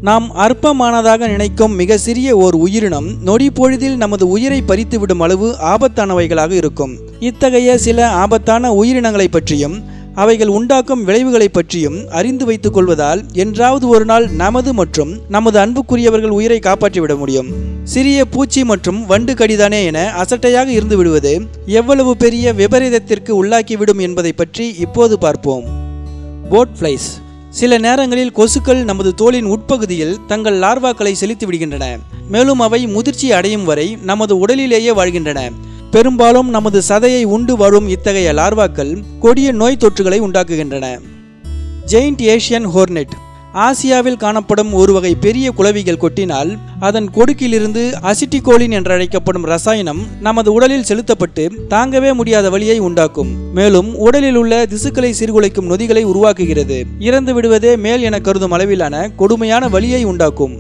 நாம் அற்பமானதாக நினைக்கும் மிக சிறிய ஓர் உயிரினம் நொடி பொழுதில் நமது உயிரை பறித்துவிடும் அளவு ஆபத்தானவைகளாக இருக்கும் இத்தகைய சில ஆபத்தான உயிரினங்களை பற்றியும் அவைகள் உண்டாக்கும் விளைவுகளை பற்றியும் அறிந்து வைத்துக் கொள்வதால் என்றாவது ஒரு நாள் நமது மற்றும் நமது அன்புக்குரியவர்கள் உயிரை காப்பாற்றிவிட முடியும் சிறிய பூச்சி மற்றும் வண்டு கடிதானே என அசட்டையாக இருந்து விடுவது எவ்வளவு பெரிய விபரீதத்திற்கு உள்ளாக்கிவிடும் என்பதை பற்றி இப்போது பார்ப்போம் போட் ஃப்ளைஸ் சில நேரங்களில் கொசுக்கள் நமது தோலின் உட்பகுதியில் தங்கள் லார்வாக்களை செலுத்தி விடுகின்றன மேலும் அவை முதிர்ச்சி அடையும் வரை நமது உடலிலேயே வாழ்கின்றன பெரும்பாலும் நமது சதையை உண்டு வாழும் இத்தகைய லார்வாக்கள் கொடிய நோய் தொற்றுகளை உண்டாக்குகின்றன ஜெயிண்ட் ஏஷியன் ஹோர்னெட் ஆசியாவில் காணப்படும் ஒரு வகை பெரிய குளவிகள் கொட்டினால் அதன் கொடுக்கிலிருந்து அசிட்டிகோலின் என்றழைக்கப்படும் ரசாயனம் நமது உடலில் செலுத்தப்பட்டு தாங்கவே முடியாத வலியை உண்டாக்கும் மேலும் உடலில் உள்ள திசுக்களை சீர்குலைக்கும் நொதிகளை உருவாக்குகிறது இறந்து விடுவதே மேல் என கருதும் அளவிலான கொடுமையான வலியை உண்டாக்கும்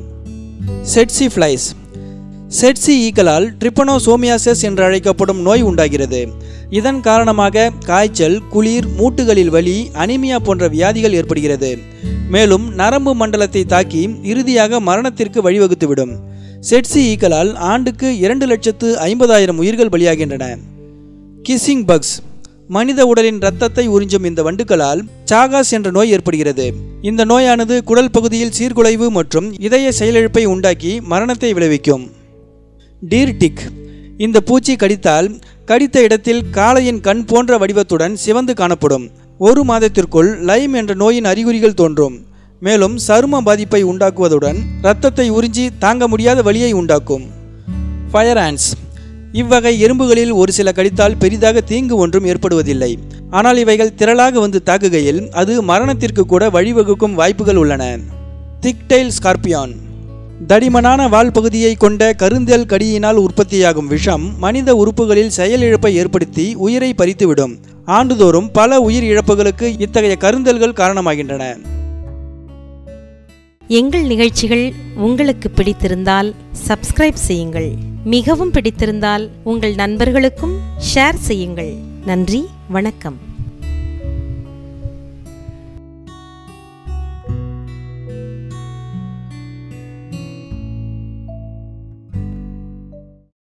செட்சி ஃப்ளைஸ் செட்சி ஈக்களால் ட்ரிப்பனோசோமியாசஸ் என்று அழைக்கப்படும் நோய் உண்டாகிறது இதன் காரணமாக காய்ச்சல் குளிர் மூட்டுகளில் வலி அனிமியா போன்ற வியாதிகள் ஏற்படுகிறது மேலும் நரம்பு மண்டலத்தை தாக்கி இறுதியாக மரணத்திற்கு வழிவகுத்துவிடும் செட்சி ஈக்களால் ஆண்டுக்கு இரண்டு லட்சத்து ஐம்பதாயிரம் உயிர்கள் பலியாகின்றன கிஸ்ஸிங் பக்ஸ் மனித உடலின் இரத்தத்தை உறிஞ்சும் இந்த வண்டுகளால் சாகாஸ் என்ற நோய் ஏற்படுகிறது இந்த நோயானது குடல் பகுதியில் சீர்குலைவு மற்றும் இதய செயலிழப்பை உண்டாக்கி மரணத்தை விளைவிக்கும் டீர்டிக் இந்த பூச்சி கடித்தால் கடித்த இடத்தில் காளையின் கண் போன்ற வடிவத்துடன் சிவந்து காணப்படும் ஒரு மாதத்திற்குள் லைம் என்ற நோயின் அறிகுறிகள் தோன்றும் மேலும் சரும பாதிப்பை உண்டாக்குவதுடன் இரத்தத்தை உறிஞ்சி தாங்க முடியாத வலியை உண்டாக்கும் ஃபயர் ants இவ்வகை எறும்புகளில் ஒரு சில கடித்தால் பெரிதாக தீங்கு ஒன்றும் ஏற்படுவதில்லை ஆனால் இவைகள் திரளாக வந்து தாக்குகையில் அது மரணத்திற்கு கூட வழிவகுக்கும் வாய்ப்புகள் உள்ளன திக்டெயில் ஸ்கார்பியான் தடிமனான வால் பகுதியை கொண்ட கருந்தேல் கடியினால் உற்பத்தியாகும் விஷம் மனித உறுப்புகளில் செயலிழப்பை ஏற்படுத்தி உயிரை பறித்துவிடும் ஆண்டுதோறும் பல உயிர் இழப்புகளுக்கு இத்தகைய கருந்தல்கள் காரணமாகின்றன எங்கள் நிகழ்ச்சிகள் உங்களுக்கு பிடித்திருந்தால் சப்ஸ்கிரைப் செய்யுங்கள் மிகவும் பிடித்திருந்தால் உங்கள் நண்பர்களுக்கும் ஷேர் செய்யுங்கள் நன்றி வணக்கம்